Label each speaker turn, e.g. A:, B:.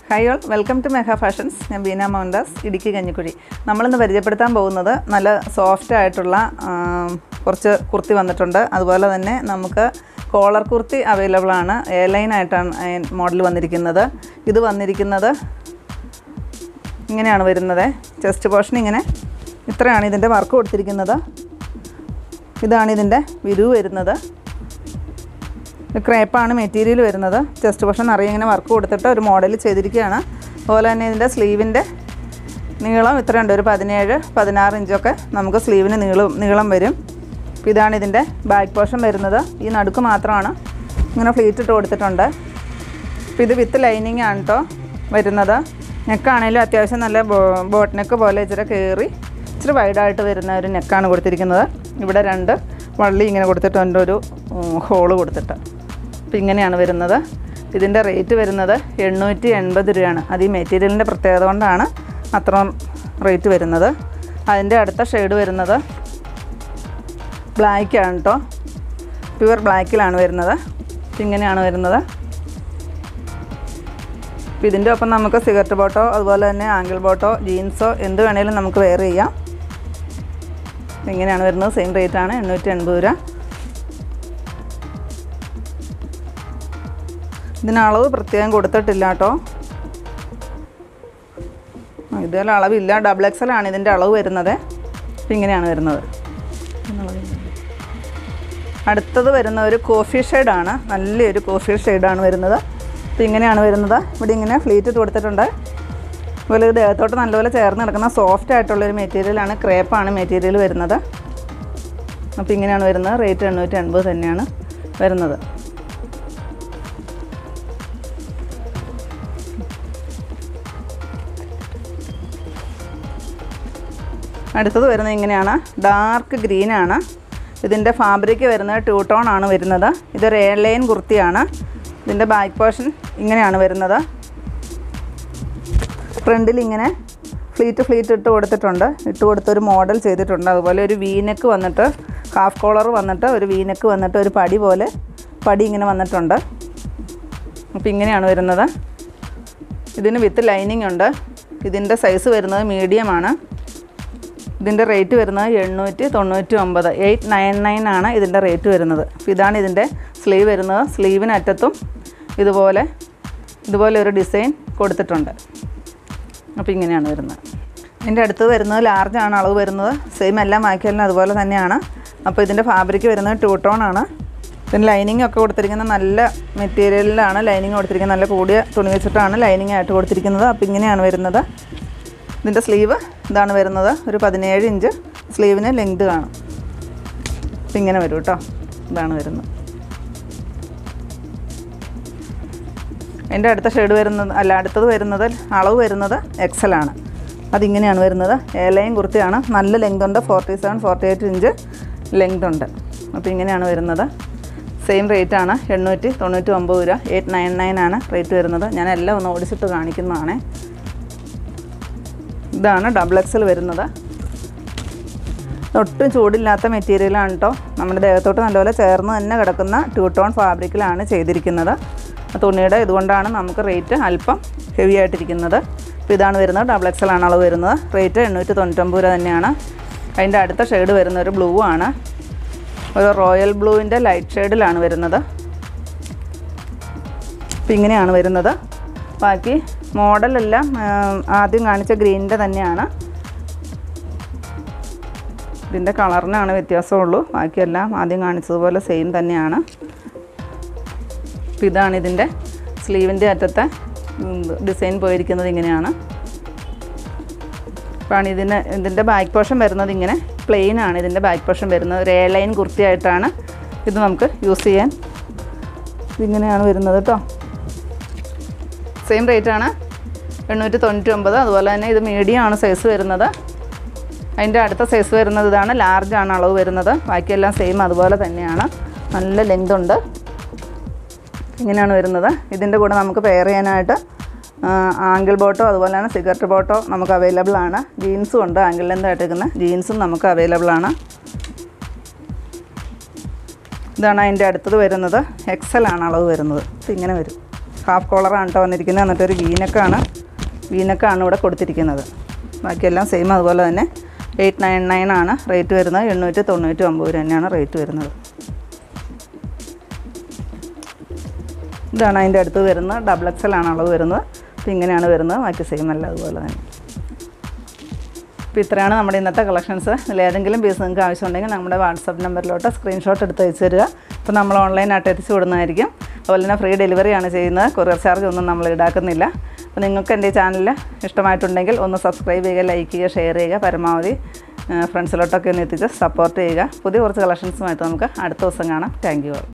A: hi all welcome to Mega Fashions ഞാൻ ബീന മോഹൻദാസ് ഇടുക്കി കഞ്ഞിക്കുഴി നമ്മളിന്ന് പരിചയപ്പെടുത്താൻ പോകുന്നത് നല്ല സോഫ്റ്റ് ആയിട്ടുള്ള ആ, കുറച്ച് കുർത്തി വന്നിട്ടുണ്ട് അതുപോലെ തന്നെ നമുക്ക് കോളർ കുർത്തി അവൈലബിൾ ആണ് എ ലൈൻ ആയിട്ടാണ് മോഡൽ വന്നിരിക്കുന്നത് ഇത് വന്നിരിക്കുന്നത് ഇങ്ങനെയാണ് വരുന്നത് ചെസ്റ്റ് പോർഷൻ ഇങ്ങനെ ഇത്രയാണ് ഇതിൻ്റെ വർക്ക് കൊടുത്തിരിക്കുന്നത് ഇതാണ് ഇതിൻ്റെ വിരു വരുന്നത് ക്രേപ്പാണ് മെറ്റീരിയൽ വരുന്നത് ചെസ്റ്റ് പോർഷൻ നിറയെ ഇങ്ങനെ വർക്ക് കൊടുത്തിട്ട് ഒരു മോഡൽ ചെയ്തിരിക്കുകയാണ് അതുപോലെ തന്നെ ഇതിൻ്റെ സ്ലീവിൻ്റെ നീളം ഇത്രയുണ്ട് ഒരു പതിനേഴ് പതിനാറ് ഇഞ്ചൊക്കെ നമുക്ക് സ്ലീവിന് നീളം നീളം വരും അപ്പോൾ ഇതാണ് ഇതിൻ്റെ ബാക്ക് പോർഷൻ വരുന്നത് ഈ നടുക്ക് മാത്രമാണ് ഇങ്ങനെ ഫ്ലീറ്റ് ഇട്ട് കൊടുത്തിട്ടുണ്ട് അപ്പോൾ ഇത് വിത്ത് ലൈനിങ് ആണ് കേട്ടോ വരുന്നത് നെക്കാണേലും അത്യാവശ്യം നല്ല ബോട്ട് നെക്ക് പോലെ ഇച്ചിരി കയറി ഇച്ചിരി വൈഡായിട്ട് വരുന്ന ഒരു നെക്കാണ് കൊടുത്തിരിക്കുന്നത് ഇവിടെ രണ്ട് വള്ളി ഇങ്ങനെ കൊടുത്തിട്ടുണ്ട് ഒരു ഹോള് കൊടുത്തിട്ട് അപ്പോൾ ഇങ്ങനെയാണ് വരുന്നത് ഇതിൻ്റെ റേറ്റ് വരുന്നത് എണ്ണൂറ്റി എൺപത് രൂപയാണ് അത് ഈ മെറ്റീരിയലിൻ്റെ പ്രത്യേകത കൊണ്ടാണ് അത്രയും റേറ്റ് വരുന്നത് അതിൻ്റെ അടുത്ത ഷെയ്ഡ് വരുന്നത് ബ്ലാക്കാണ് കേട്ടോ പ്യുവർ ബ്ലാക്കിലാണ് വരുന്നത് അപ്പോൾ ഇങ്ങനെയാണ് വരുന്നത് അപ്പോൾ ഇതിൻ്റെ ഒപ്പം നമുക്ക് സിഗരറ്റ് ബോട്ടോ അതുപോലെ തന്നെ ആംഗിൾ ബോട്ടോ ജീൻസോ എന്ത് വേണേലും നമുക്ക് വെയർ ചെയ്യാം ഇങ്ങനെയാണ് വരുന്നത് സെയിം റേറ്റ് ആണ് എണ്ണൂറ്റി എൺപത് രൂപ ഇതിന് അളവ് പ്രത്യേകം കൊടുത്തിട്ടില്ല കേട്ടോ ഇതിൽ അളവില്ല ഡബിൾ എക്സൽ ആണ് ഇതിൻ്റെ അളവ് വരുന്നത് അപ്പോൾ ഇങ്ങനെയാണ് വരുന്നത് അടുത്തത് വരുന്ന ഒരു കോഫി ഷെയ്ഡാണ് നല്ലൊരു കോഫി ഷെയ്ഡാണ് വരുന്നത് അപ്പോൾ ഇങ്ങനെയാണ് വരുന്നത് ഇവിടെ ഇങ്ങനെ ഫ്ലീറ്റ് ഇട്ട് കൊടുത്തിട്ടുണ്ട് അതുപോലെ ഇത് ദേഹത്തോട്ട് നല്ലപോലെ ചേർന്ന് കിടക്കുന്ന സോഫ്റ്റ് ആയിട്ടുള്ളൊരു മെറ്റീരിയലാണ് ക്രേപ്പാണ് മെറ്റീരിയൽ വരുന്നത് അപ്പോൾ ഇങ്ങനെയാണ് വരുന്നത് റേറ്റ് എണ്ണൂറ്റി എൺപത് തന്നെയാണ് വരുന്നത് അടുത്തത് വരുന്നത് ഇങ്ങനെയാണ് ഡാർക്ക് ഗ്രീനാണ് ഇതിൻ്റെ ഫാബ്രിക് വരുന്നത് ടൂ ടോൺ ആണ് വരുന്നത് ഇതൊരു എയർ ലൈൻ കുർത്തിയാണ് ഇതിൻ്റെ ബാക്ക് പോർഷൻ ഇങ്ങനെയാണ് വരുന്നത് ഫ്രണ്ടിൽ ഇങ്ങനെ ഫ്ലീറ്റ് ഫ്ലീറ്റ് ഇട്ട് കൊടുത്തിട്ടുണ്ട് ഇട്ട് കൊടുത്തൊരു മോഡൽ ചെയ്തിട്ടുണ്ട് അതുപോലെ ഒരു വീനെക്ക് വന്നിട്ട് ഹാഫ് കോളർ വന്നിട്ട് ഒരു വീനെക്ക് വന്നിട്ട് ഒരു പടി പോലെ പടി ഇങ്ങനെ വന്നിട്ടുണ്ട് അപ്പോൾ ഇങ്ങനെയാണ് വരുന്നത് ഇതിന് വിത്ത് ലൈനിങ് ഉണ്ട് ഇതിൻ്റെ സൈസ് വരുന്നത് മീഡിയമാണ് ഇതിൻ്റെ റേറ്റ് വരുന്നത് എണ്ണൂറ്റി തൊണ്ണൂറ്റി ഒമ്പത് എയ്റ്റ് നയൻ നയൻ ആണ് ഇതിൻ്റെ റേറ്റ് വരുന്നത് അപ്പോൾ ഇതാണ് ഇതിൻ്റെ സ്ലീവ് വരുന്നത് സ്ലീവിനറ്റത്തും ഇതുപോലെ ഇതുപോലെ ഒരു ഡിസൈൻ കൊടുത്തിട്ടുണ്ട് അപ്പോൾ ഇങ്ങനെയാണ് വരുന്നത് ഇതിൻ്റെ അടുത്ത് വരുന്നത് ലാർജ് ആണ് അളവ് വരുന്നത് സെയിം എല്ലാം ബാക്കിയെല്ലാം അതുപോലെ തന്നെയാണ് അപ്പോൾ ഇതിൻ്റെ ഫാബ്രിക് വരുന്നത് ടൂ ടോൺ ആണ് ഇതിന് ലൈനിങ് ഒക്കെ കൊടുത്തിരിക്കുന്നത് നല്ല മെറ്റീരിയലിലാണ് ലൈനിങ് കൊടുത്തിരിക്കുന്നത് നല്ല കൂടിയ തുണി വെച്ചിട്ടാണ് ലൈനിങ് ആയിട്ട് കൊടുത്തിരിക്കുന്നത് അപ്പോൾ ഇങ്ങനെയാണ് വരുന്നത് ഇതിൻ്റെ സ്ലീവ് ഇതാണ് വരുന്നത് ഒരു പതിനേഴ് ഇഞ്ച് സ്ലീവിന് ലെങ്ത് കാണും അപ്പം ഇങ്ങനെ വരും കേട്ടോ ഇതാണ് വരുന്നത് എൻ്റെ അടുത്ത ഷെയ്ഡ് വരുന്നത് അല്ല അടുത്തത് വരുന്നത് അളവ് വരുന്നത് എക്സൽ ആണ് അതിങ്ങനെയാണ് വരുന്നത് എ ലൈൻ കുർത്തിയാണ് നല്ല ലെങ്ത് ഉണ്ട് forty seven forty eight inch length ഉണ്ട് അപ്പോൾ ഇങ്ങനെയാണ് വരുന്നത് സെയിം റേറ്റ് ആണ് എണ്ണൂറ്റി തൊണ്ണൂറ്റി ഒമ്പത് രൂപ എയ്റ്റ് നയൻ നയൻ ആണ് റേറ്റ് വരുന്നത് ഞാൻ എല്ലാം ഒന്ന് ഓടിച്ചിട്ട് കാണിക്കുന്നതാണേ ഇതാണ് ഡബിൾ എക്സൽ വരുന്നത് ഒട്ടും ചൂടില്ലാത്ത മെറ്റീരിയലാണ് കേട്ടോ നമ്മുടെ ദേഹത്തോട്ട് നല്ലപോലെ ചേർന്ന് തന്നെ കിടക്കുന്ന ടൂ ടോൺ ഫാബ്രിക്കിലാണ് ചെയ്തിരിക്കുന്നത് ആ തുണിയുടെ ഇതുകൊണ്ടാണ് നമുക്ക് റേറ്റ് അല്പം ഹെവി ആയിട്ടിരിക്കുന്നത് അപ്പോൾ ഇതാണ് വരുന്നത് ഡബിൾ എക്സൽ ആണ് അളവ് വരുന്നത് റേറ്റ് എണ്ണൂറ്റി തൊണ്ണൂറ്റൊമ്പത് രൂപ തന്നെയാണ് അതിൻ്റെ അടുത്ത ഷെയ്ഡ് വരുന്ന ഒരു ബ്ലൂ ആണ് ഒരു റോയൽ ബ്ലൂവിൻ്റെ ലൈറ്റ് ഷെയ്ഡിലാണ് വരുന്നത് അപ്പോൾ ഇങ്ങനെയാണ് വരുന്നത് ബാക്കി മോഡലെല്ലാം ആ, ആദ്യം കാണിച്ച ഗ്രീനിൻ്റെ തന്നെയാണ് ഇതിൻ്റെ കളറിനാണ് വ്യത്യാസമുള്ളൂ ബാക്കിയെല്ലാം ആദ്യം കാണിച്ചതുപോലെ സെയിം തന്നെയാണ് അപ്പോൾ ഇതാണ് ഇതിൻ്റെ സ്ലീവിൻ്റെ അറ്റത്തെ ഡിസൈൻ പോയിരിക്കുന്നത് ഇങ്ങനെയാണ് അപ്പോൾ ഇതിന് ഇതിൻ്റെ ബാക്ക് പോർഷൻ വരുന്നത് ഇങ്ങനെ പ്ലെയിൻ ആണ് ഇതിൻ്റെ ബാക്ക് പോർഷൻ വരുന്നത് ഒരു എ ലൈൻ കുർത്തിയായിട്ടാണ് ഇത് നമുക്ക് യൂസ് ചെയ്യാൻ ഇതിങ്ങനെയാണ് വരുന്നത് കേട്ടോ സെയിം റേറ്റ് ആണ് എണ്ണൂറ്റി തൊണ്ണൂറ്റി ഒമ്പത് അതുപോലെ തന്നെ ഇത് മീഡിയം ആണ് സൈസ് വരുന്നത് അതിൻ്റെ അടുത്ത സൈസ് വരുന്നത് ഇതാണ് ലാർജ് ആണ് അളവ് വരുന്നത് ബാക്കിയെല്ലാം സെയിം അതുപോലെ തന്നെയാണ് നല്ല ലെങ്ത് ഉണ്ട് ഇങ്ങനെയാണ് വരുന്നത് ഇതിൻ്റെ കൂടെ നമുക്ക് പെയർ ചെയ്യാനായിട്ട് ആംഗിൾ ബോട്ടോ അതുപോലെ തന്നെ സിഗരറ്റ് ബോട്ടോ നമുക്ക് അവൈലബിൾ ആണ് ജീൻസും ഉണ്ട് ആംഗിൾ ലെന്ത് ആയിട്ടിരിക്കുന്ന ജീൻസും നമുക്ക് അവൈലബിൾ ആണ് ഇതാണ് അതിൻ്റെ അടുത്തത് വരുന്നത് എക്സൽ ആണ് അളവ് വരുന്നത് അപ്പോൾ ഇങ്ങനെ വരും ഹാഫ് കോളറാണ് കേട്ടോ വന്നിരിക്കുന്നത് എന്നിട്ടൊരു വീനക്കാണ് വീനക്കാണ് ഇവിടെ കൊടുത്തിരിക്കുന്നത് ബാക്കിയെല്ലാം സെയിം അതുപോലെ തന്നെ എയ്റ്റ് നയൻ നയൻ ആണ് റേറ്റ് വരുന്നത് എണ്ണൂറ്റി തൊണ്ണൂറ്റി ഒമ്പത് രൂപ തന്നെയാണ് റേറ്റ് വരുന്നത് ഇതാണ് അതിൻ്റെ അടുത്ത് വരുന്നത് ഡബിൾ എക്സൽ ആണ് അളവ് വരുന്നത് അപ്പോൾ ഇങ്ങനെയാണ് വരുന്നത് ബാക്കി സെയിം അല്ല അതുപോലെ തന്നെ അപ്പോൾ ഇത്രയാണ് നമ്മുടെ ഇന്നത്തെ കളക്ഷൻസ് ഇതിൽ ഏതെങ്കിലും പീസ് നിങ്ങൾക്ക് ആവശ്യമുണ്ടെങ്കിൽ നമ്മുടെ വാട്സപ്പ് നമ്പറിലോട്ട് സ്ക്രീൻഷോട്ട് എടുത്ത് അയച്ചു തരിക അപ്പോൾ നമ്മൾ ഓൺലൈനായിട്ട് എത്തിച്ചു വിടുന്നതായിരിക്കും അതുപോലെ തന്നെ ഫ്രീ ഡെലിവറിയാണ് ചെയ്യുന്നത് കൊറിയർ ചാർജ് ഒന്നും നമ്മൾ ഈടാക്കുന്നില്ല അപ്പോൾ നിങ്ങൾക്ക് എൻ്റെ ഈ ചാനൽ ഇഷ്ടമായിട്ടുണ്ടെങ്കിൽ ഒന്ന് സബ്സ്ക്രൈബ് ചെയ്യുക ലൈക്ക് ചെയ്യുക ഷെയർ ചെയ്യുക പരമാവധി ഫ്രണ്ട്സിലോട്ടൊക്കെ ഒന്ന് എത്തിച്ച് സപ്പോർട്ട് ചെയ്യുക പുതിയ കുറച്ച് കളക്ഷൻസുമായിട്ട് നമുക്ക് അടുത്ത ദിവസം കാണാം താങ്ക് യു